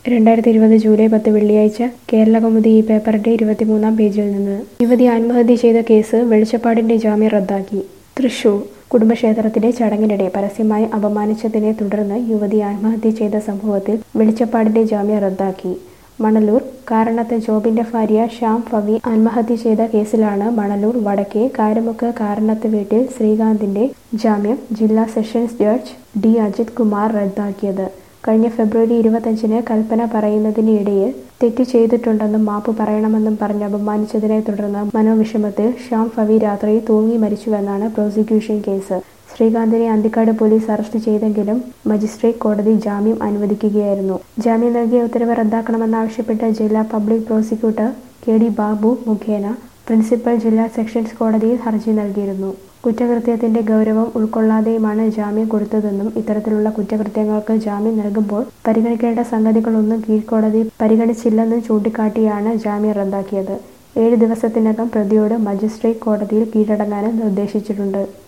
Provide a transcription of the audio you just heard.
രണ്ടായിരത്തി ഇരുപത് ജൂലൈ പത്ത് വെള്ളിയാഴ്ച കേരളകൗമുദി ഈ പേപ്പറിന്റെ ഇരുപത്തിമൂന്നാം പേജിൽ നിന്ന് യുവതി ആത്മഹത്യ ചെയ്ത കേസ് വെളിച്ചപ്പാടിന്റെ ജാമ്യം റദ്ദാക്കി തൃശൂർ കുടുംബക്ഷേത്രത്തിലെ ചടങ്ങിനിടെ പരസ്യമായി അപമാനിച്ചതിനെ തുടർന്ന് യുവതി ആത്മഹത്യ ചെയ്ത സംഭവത്തിൽ വെളിച്ചപ്പാടിന്റെ ജാമ്യം റദ്ദാക്കി മണലൂർ കാരണത്ത് ജോബിന്റെ ഭാര്യ ശ്യാം ഫവി ആത്മഹത്യ ചെയ്ത കേസിലാണ് മണലൂർ വടക്കേ കാരമുക്ക് കാരണത്ത് വീട്ടിൽ ശ്രീകാന്തിന്റെ ജാമ്യം ജില്ലാ sessions judge D Ajith Kumar റദ്ദാക്കിയത് കഴിഞ്ഞ ഫെബ്രുവരി ഇരുപത്തഞ്ചിന് കൽപ്പന പറയുന്നതിനിടയിൽ തെറ്റ് ചെയ്തിട്ടുണ്ടെന്നും മാപ്പ് പറയണമെന്നും പറഞ്ഞ് അപമാനിച്ചതിനെ തുടർന്ന് മനോവിഷമത്തിൽ ഷ്യാം ഫവി രാത്രി തൂങ്ങി മരിച്ചുവെന്നാണ് പ്രോസിക്യൂഷൻ കേസ് ശ്രീകാന്തിനെ അന്തിക്കാട് പോലീസ് അറസ്റ്റ് ചെയ്തെങ്കിലും മജിസ്ട്രേറ്റ് കോടതി ജാമ്യം അനുവദിക്കുകയായിരുന്നു ജാമ്യം നൽകിയ ഉത്തരവ് റദ്ദാക്കണമെന്നാവശ്യപ്പെട്ട് ജില്ലാ public prosecutor K D Babu മുഖേന പ്രിൻസിപ്പൽ ജില്ലാ സെഷൻസ് കോടതിയിൽ ഹർജി നൽകിയിരുന്നു കുറ്റകൃത്യത്തിന്റെ ഗൗരവം ഉൾക്കൊള്ളാതെയുമാണ് ജാമ്യം കൊടുത്തതെന്നും ഇത്തരത്തിലുള്ള കുറ്റകൃത്യങ്ങൾക്ക് ജാമ്യം നൽകുമ്പോൾ പരിഗണിക്കേണ്ട സംഗതികളൊന്നും കീഴ്ക്കോടതി പരിഗണിച്ചില്ലെന്നും ചൂണ്ടിക്കാട്ടിയാണ് ജാമ്യം റദ്ദാക്കിയത് ഏഴ് ദിവസത്തിനകം പ്രതിയോട് മജിസ്ട്രേറ്റ് കോടതിയിൽ കീഴടങ്ങാനും നിർദ്ദേശിച്ചിട്ടുണ്ട്